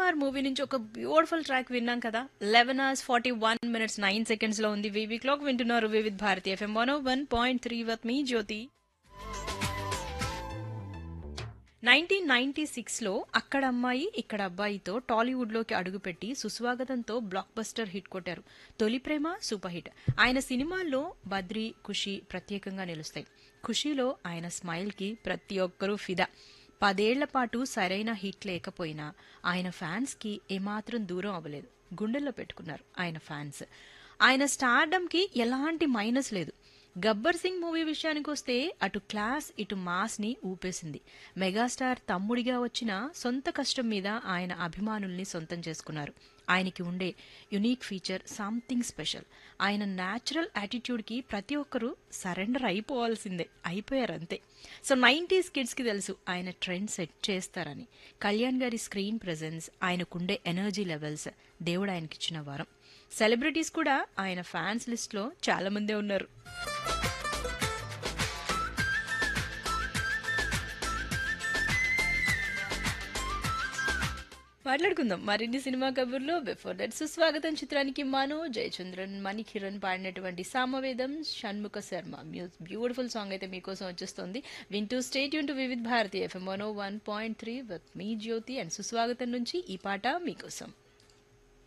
Sukumar movie నుంచి ఒక beautiful track విన్నాం కదా eleven hours forty one minutes nine seconds లో ఉంది వివి క్లాక్ వింటున్నారు Vividh Bharati FM one one point three with me Jyothi nineteen ninety సిక్స్లో అక్కడ అమ్మాయి ఇక్కడ అబ్బాయితో టాలీవుడ్లోకి అడుగుపెట్టి సుస్వాగతంతో బ్లాక్ బస్టర్ హిట్ కొట్టారు తొలి ప్రేమ సూపర్ హిట్ ఆయన సినిమాల్లో బద్రి ఖుషి ప్రత్యేకంగా నిలుస్తాయి ఖుషీలో ఆయన స్మైల్కి ప్రతి ఒక్కరూ ఫిదా పదేళ్ల పాటు సరైన హిట్ లేకపోయినా ఆయన ఫ్యాన్స్కి ఏమాత్రం దూరం అవ్వలేదు గుండెల్లో పెట్టుకున్నారు ఆయన ఫ్యాన్స్ ఆయన స్టార్డమ్కి ఎలాంటి మైనస్ లేదు గబ్బర్ సింగ్ మూవీ విషయానికి వస్తే అటు క్లాస్ ఇటు మాస్ ని ఊపేసింది మెగాస్టార్ తమ్ముడిగా వచ్చిన సొంత కష్టం మీద ఆయన అభిమానుల్ని సొంతం చేసుకున్నారు ఆయనకి ఉండే యునీక్ ఫీచర్ సంథింగ్ స్పెషల్ ఆయన న్యాచురల్ యాటిట్యూడ్కి ప్రతి ఒక్కరూ సరెండర్ అయిపోవాల్సిందే అయిపోయారు అంతే సో నైంటీస్ కిడ్స్కి తెలుసు ఆయన ట్రెండ్ సెట్ చేస్తారని కళ్యాణ్ గారి స్క్రీన్ ప్రెజెన్స్ ఆయనకుండే ఎనర్జీ లెవెల్స్ దేవుడు ఆయనకిచ్చిన వరం సెలబ్రిటీస్ కూడా ఆయన ఫ్యాన్స్ లిస్ట్లో చాలా మందే ఉన్నారు మాట్లాడుకుందాం మరిన్ని సినిమా కబుర్లు బిఫోర్ దట్ సుస్వాగతం చిత్రానికి మను జయచంద్రన్ మణికిరణ్ పాడినటువంటి సామవేదం షణ్ముఖ శర్మ మ్యూజ్ బ్యూటిఫుల్ సాంగ్ అయితే మీకోసం వచ్చేస్తుంది వింటూ స్టేట్ యూన్ to Vividh Bharati FM one one point three with me Jyothi and సుస్వాగతం నుంచి ఈ పాట మీకోసం